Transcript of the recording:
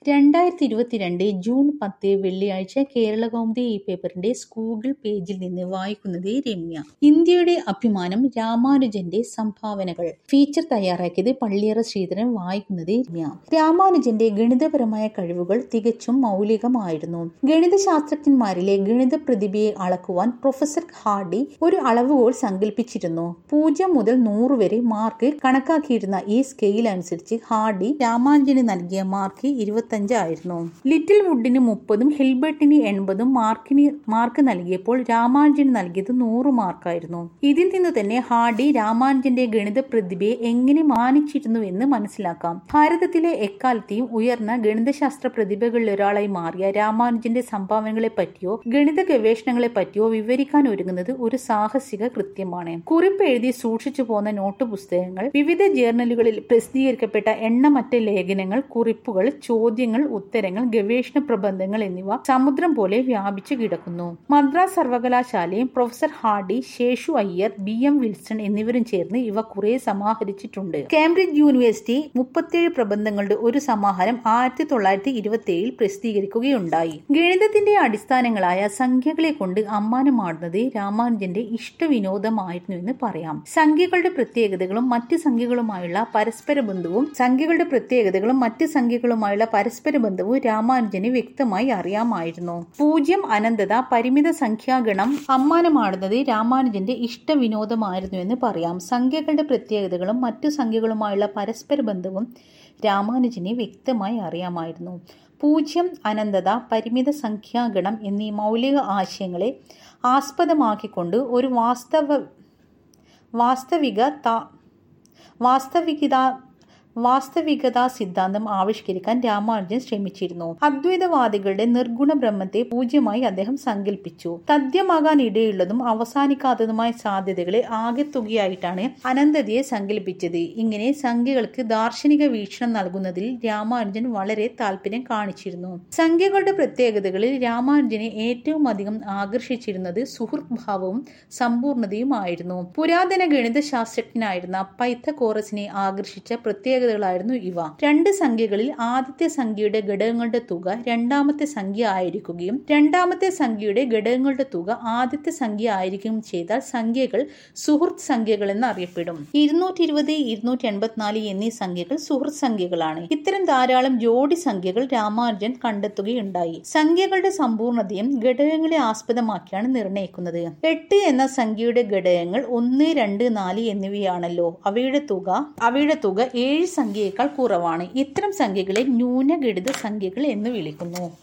രണ്ടായിരത്തി ഇരുപത്തിരണ്ട് ജൂൺ പത്ത് വെള്ളിയാഴ്ച കേരളകൗമുദി ഈ പേപ്പറിന്റെ ഗൂഗിൾ പേജിൽ നിന്ന് വായിക്കുന്നത് രമ്യ ഇന്ത്യയുടെ അഭിമാനം രാമാനുജന്റെ സംഭാവനകൾ ഫീച്ചർ തയ്യാറാക്കിയത് പള്ളിയറ ശ്രീധരൻ വായിക്കുന്നത് രമ്യ രാമാനുജന്റെ ഗണിതപരമായ കഴിവുകൾ തികച്ചും മൗലികമായിരുന്നു ഗണിതശാസ്ത്രജ്ഞന്മാരിലെ ഗണിത പ്രതിഭയെ അളക്കുവാൻ പ്രൊഫസർ ഹാർഡി ഒരു അളവുകോൽ സങ്കല്പിച്ചിരുന്നു പൂജ്യം മുതൽ നൂറ് വരെ മാർക്ക് കണക്കാക്കിയിരുന്ന ഈ സ്കെയിൽ അനുസരിച്ച് ഹാർഡി രാമാനുജന് നൽകിയ മാർക്ക് ഇരുപത്തഞ്ചായിരുന്നു ലിറ്റിൽ വുഡിന് മുപ്പതും ഹിൽബർട്ടിന് എൺപതും മാർക്കിന് മാർക്ക് നൽകിയപ്പോൾ രാമാനുജന് നൽകിയത് നൂറ് മാർക്കായിരുന്നു ഇതിൽ നിന്ന് തന്നെ ഹാർഡി രാമാനുജന്റെ ഗണിത പ്രതിഭയെ എങ്ങനെ മാനിച്ചിരുന്നു എന്ന് മനസ്സിലാക്കാം ഭാരതത്തിലെ എക്കാലത്തെയും ഉയർന്ന ഗണിതശാസ്ത്ര പ്രതിഭകളിൽ ഒരാളായി മാറിയ രാമാനുജന്റെ സംഭാവനകളെ പറ്റിയോ ഗണിത ഗവേഷണങ്ങളെ പറ്റിയോ വിവരിക്കാൻ ഒരുങ്ങുന്നത് ഒരു സാഹസിക കൃത്യമാണ് കുറിപ്പ് എഴുതി സൂക്ഷിച്ചു പോന്ന നോട്ട് പുസ്തകങ്ങൾ വിവിധ ജേർണലുകളിൽ പ്രസിദ്ധീകരിക്കപ്പെട്ട എണ്ണമറ്റ ലേഖനങ്ങൾ കുറിപ്പുകൾ ചോദ്യങ്ങൾ ഉത്തരങ്ങൾ ഗവേഷണ പ്രബന്ധങ്ങൾ എന്നിവ സമുദ്രം പോലെ വ്യാപിച്ചു കിടക്കുന്നു മദ്രാസ് സർവകലാശാലയും professor Hardy Seshu Iyer B M Wilson എന്നിവരും ചേർന്ന് ഇവ കുറെ സമാഹരിച്ചിട്ടുണ്ട് കേംബ്രിഡ്ജ് യൂണിവേഴ്സിറ്റി മുപ്പത്തിയേഴ് പ്രബന്ധങ്ങളുടെ ഒരു സമാഹാരം ആയിരത്തി തൊള്ളായിരത്തി ഇരുപത്തി ഏഴിൽ പ്രസിദ്ധീകരിക്കുകയുണ്ടായി ഗണിതത്തിന്റെ അടിസ്ഥാനങ്ങളായ സംഖ്യകളെ കൊണ്ട് അമ്മാനമാടുന്നത് രാമാനുജന്റെ ഇഷ്ടവിനോദമായിരുന്നു എന്ന് പറയാം സംഖ്യകളുടെ പ്രത്യേകതകളും മറ്റ് സംഖ്യകളുമായുള്ള പരസ്പര ബന്ധവും സംഖ്യകളുടെ പ്രത്യേകതകളും മറ്റ് സംഖ്യകളുമായുള്ള പരസ്പര ബന്ധവും രാമാനുജന് വ്യക്തമായി അറിയാമായിരുന്നു പൂജ്യം അനന്തത പരിമിത സംഖ്യാഗണം അമ്മാനമാടുന്നത് രാമാനുജന്റെ ഇഷ്ടവിനോദമായിരുന്നു എന്ന് പറയാം സംഖ്യകളുടെ പ്രത്യേകതകളും മറ്റു സംഖ്യകളുമായുള്ള പരസ്പര ബന്ധവും രാമാനുജനെ വ്യക്തമായി അറിയാമായിരുന്നു പൂജ്യം അനന്തത പരിമിത സംഖ്യാഗണം എന്നീ മൗലിക ആശയങ്ങളെ ആസ്പദമാക്കിക്കൊണ്ട് ഒരു വാസ്തവ വാസ്തവിക വാസ്തവികത വാസ്തവികതാ സിദ്ധാന്തം ആവിഷ്കരിക്കാൻ രാമാനുജൻ ശ്രമിച്ചിരുന്നു അദ്വൈതവാദികളുടെ നിർഗുണ ബ്രഹ്മത്തെ പൂജ്യമായി അദ്ദേഹം സങ്കല്പിച്ചു തദ്യമാകാൻ ഇടയുള്ളതും അവസാനിക്കാത്തതുമായ സാധ്യതകളെ ആകെത്തുകയായിട്ടാണ് അനന്തതയെ സങ്കല്പിച്ചത് ഇങ്ങനെ സംഖ്യകൾക്ക് ദാർശനിക വീക്ഷണം നൽകുന്നതിൽ രാമാനുജൻ വളരെ താല്പര്യം കാണിച്ചിരുന്നു സംഖ്യകളുടെ പ്രത്യേകതകളിൽ രാമാനുജനെ ഏറ്റവും അധികം ആകർഷിച്ചിരുന്നത് സുഹൃത്ത് ഭാവവും സമ്പൂർണതയുമായിരുന്നു പുരാതന ഗണിത ശാസ്ത്രജ്ഞനായിരുന്ന പൈത്തകോറസിനെ ആകർഷിച്ച പ്രത്യേക പ്രത്യേകതകളായിരുന്നു ഇവ രണ്ട് സംഖ്യകളിൽ ആദ്യത്തെ സംഖ്യയുടെ ഘടകങ്ങളുടെ തുക രണ്ടാമത്തെ സംഖ്യ ആയിരിക്കുകയും രണ്ടാമത്തെ സംഖ്യയുടെ ഘടകങ്ങളുടെ തുക ആദ്യത്തെ സംഖ്യ ആയിരിക്കുകയും ചെയ്താൽ സംഖ്യകൾ സുഹൃത്ത് സംഖ്യകൾ എന്ന് അറിയപ്പെടും ഇരുന്നൂറ്റി ഇരുപത് ഇരുന്നൂറ്റി എൺപത്തിനാല് എന്നീ സംഖ്യകൾ സുഹൃത്ത് സംഖ്യകളാണ് ഇത്തരം ധാരാളം ജോഡി സംഖ്യകൾ രാമാനുജൻ കണ്ടെത്തുകയുണ്ടായി സംഖ്യകളുടെ സമ്പൂർണതയും ഘടകങ്ങളെ ആസ്പദമാക്കിയാണ് നിർണ്ണയിക്കുന്നത് എട്ട് എന്ന സംഖ്യയുടെ ഘടകങ്ങൾ ഒന്ന് രണ്ട് നാല് എന്നിവയാണല്ലോ അവയുടെ തുക അവയുടെ തുക ഏഴ് സംഖ്യയേക്കാൾ കുറവാണ് ഇത്തരം സംഖ്യകളെ ന്യൂനഗണിത സംഖ്യകൾ എന്ന് വിളിക്കുന്നു